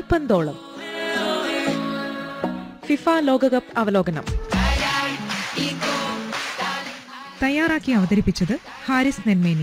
പൂപ്പന്തോളം FIFA ലോകകപ്പ് അവലോകനം തയ്യാറാക്കി അവതരിപ്പിച്ചത് ഹാരിസ് നെന്മേനി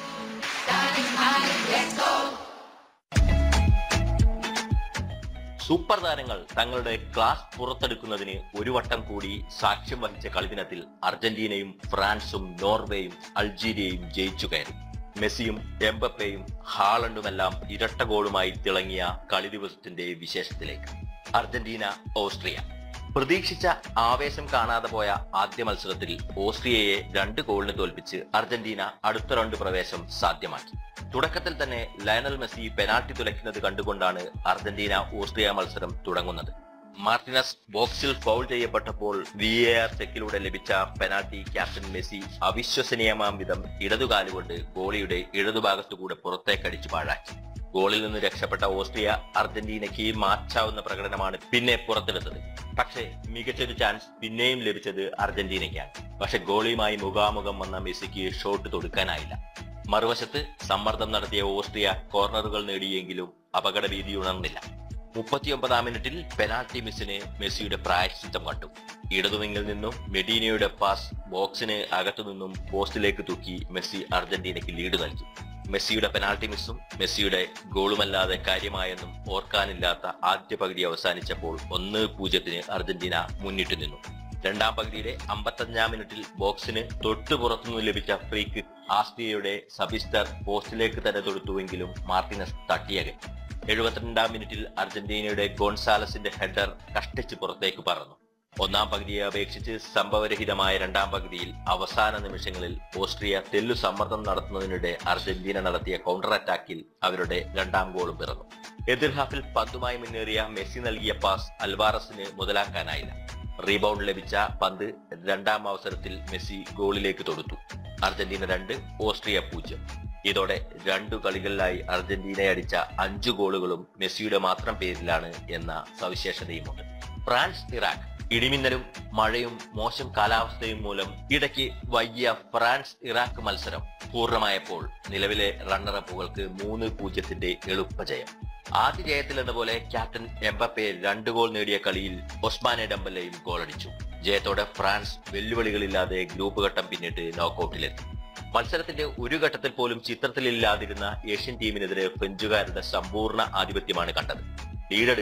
സൂപ്പർ താരങ്ങൾ തങ്ങളുടെ ക്ലാസ് പുറത്തെടുക്കുന്നതിന് ഒരു വട്ടം കൂടി സാക്ഷ്യം വഹിച്ച കളിദിനത്തിൽ അർജന്റീനയും ഫ്രാൻസും നോർവേയും അൾജീരിയയും ജയിച്ചു കയറി മെസ്സിയും എംബപ്പയും ഹാളണ്ടുമെല്ലാം ഇരട്ട ഗോളുമായി തിളങ്ങിയ കളി ദിവസത്തിന്റെ വിശേഷത്തിലേക്ക് അർജന്റീന ഓസ്ട്രിയ പ്രതീക്ഷിച്ച ആവേശം കാണാതെ പോയ ആദ്യ മത്സരത്തിൽ ഓസ്ട്രിയയെ രണ്ട് ഗോളിന് തോൽപ്പിച്ച് അർജന്റീന അടുത്ത റൗണ്ട് പ്രവേശം സാധ്യമാക്കി തുടക്കത്തിൽ തന്നെ ലയണൽ മെസ്സി പെനാൽറ്റി തുലയ്ക്കുന്നത് കണ്ടുകൊണ്ടാണ് അർജന്റീന ഓസ്ട്രിയ മത്സരം തുടങ്ങുന്നത് മാർട്ടിനസ് ബോക്സിൽ ഫൗൾ ചെയ്യപ്പെട്ടപ്പോൾ വി എ ആർ ചെക്കിലൂടെ ലഭിച്ച പെനാൽറ്റി ക്യാപ്റ്റൻ മെസ്സി അവിശ്വസനീയമാം വിധം ഇടതുകാലുകൊണ്ട് ഗോളിയുടെ ഇടതുഭാഗത്തുകൂടെ പുറത്തേക്കടിച്ചു പാഴാക്കി ഗോളിൽ നിന്ന് രക്ഷപ്പെട്ട ഓസ്ട്രിയ അർജന്റീനയ്ക്ക് മാറ്റാവുന്ന പ്രകടനമാണ് പിന്നെ പുറത്തെടുത്തത് പക്ഷേ മികച്ചൊരു ചാൻസ് പിന്നെയും ലഭിച്ചത് അർജന്റീനയ്ക്കാണ് പക്ഷെ ഗോളിയുമായി മുഖാമുഖം വന്ന മെസ്സിക്ക് ഷോട്ട് തൊടുക്കാനായില്ല മറുവശത്ത് സമ്മർദ്ദം നടത്തിയ ഓസ്ട്രിയ കോർണറുകൾ നേടിയെങ്കിലും അപകട ഭീതി ഉണർന്നില്ല മുപ്പത്തിയൊമ്പതാം മിനിറ്റിൽ പെനാൽറ്റി മിസ്സിന് മെസ്സിയുടെ പ്രായശ്ചിത്തം കണ്ടു ഇടതുവിങ്ങിൽ നിന്നും മെഡീനയുടെ പാസ് ബോക്സിന് അകത്തുനിന്നും പോസ്റ്റിലേക്ക് തൂക്കി മെസ്സി അർജന്റീനയ്ക്ക് ലീഡ് നൽകി മെസ്സിയുടെ പെനാൽറ്റി മിസ്സും മെസ്സിയുടെ ഗോളുമല്ലാതെ കാര്യമായെന്നും ഓർക്കാനില്ലാത്ത ആദ്യ പകുതി അവസാനിച്ചപ്പോൾ ഒന്ന് പൂജ്യത്തിന് അർജന്റീന മുന്നിട്ട് നിന്നു രണ്ടാം പകുതിയുടെ അമ്പത്തഞ്ചാം മിനിറ്റിൽ ബോക്സിന് തൊട്ടു പുറത്തുനിന്ന് ലഭിച്ച ഫ്രീ കിക്ക് ആസ്ട്രിയയുടെ സബിസ്റ്റർ പോസ്റ്റിലേക്ക് തന്നെ തൊടുത്തുവെങ്കിലും മാർട്ടിനസ് തട്ടിയകൻ എഴുപത്തിരണ്ടാം മിനിറ്റിൽ അർജന്റീനയുടെ ഗോൺസാലസിന്റെ ഹെഡർ കഷ്ടിച്ച് പുറത്തേക്ക് പറന്നു ഒന്നാം പകുതിയെ അപേക്ഷിച്ച് സംഭവരഹിതമായ രണ്ടാം പകുതിയിൽ അവസാന നിമിഷങ്ങളിൽ ഓസ്ട്രിയ തെല്ലു സമ്മർദ്ദം നടത്തുന്നതിനിടെ അർജന്റീന നടത്തിയ കൗണ്ടർ അറ്റാക്കിൽ അവരുടെ രണ്ടാം ഗോളും പിറന്നു എതിർ ഹാഫിൽ പന്തുമായി മുന്നേറിയ മെസ്സി നൽകിയ പാസ് അൽവാറസിന് മുതലാക്കാനായില്ല റീബൗണ്ട് ലഭിച്ച പന്ത് രണ്ടാം അവസരത്തിൽ മെസ്സി ഗോളിലേക്ക് തൊടുത്തു അർജന്റീന രണ്ട് ഓസ്ട്രിയ പൂജ്യം ഇതോടെ രണ്ടു കളികളിലായി അർജന്റീനയെ അടിച്ച അഞ്ചു ഗോളുകളും മെസ്സിയുടെ മാത്രം പേരിലാണ് എന്ന സവിശേഷതയുമുണ്ട് ഫ്രാൻസ് ഇറാഖ് ഇടിമിന്നലും മഴയും മോശം കാലാവസ്ഥയും മൂലം ഇടയ്ക്ക് വൈകിയ ഫ്രാൻസ് ഇറാഖ് മത്സരം പൂർണ്ണമായപ്പോൾ നിലവിലെ റണ്ണറപ്പുകൾക്ക് മൂന്ന് പൂജ്യത്തിന്റെ എളുപ്പജയം ആദ്യ ജയത്തിൽ എന്ന പോലെ ക്യാപ്റ്റൻ എംബപ്പെ രണ്ട് ഗോൾ നേടിയ കളിയിൽ ഒസ്മാനെ ഡംബലയും ഗോളടിച്ചു ജയത്തോടെ ഫ്രാൻസ് വെല്ലുവിളികളില്ലാതെ ഗ്രൂപ്പ് ഘട്ടം പിന്നിട്ട് നോക്കൌട്ടിലെത്തി മത്സരത്തിന്റെ ഒരു ഘട്ടത്തിൽ പോലും ചിത്രത്തിലില്ലാതിരുന്ന ഏഷ്യൻ ടീമിനെതിരെ ഫ്രഞ്ചുകാരുടെ സമ്പൂർണ്ണ ആധിപത്യമാണ് കണ്ടത് ലീഡെടുക്കാൻ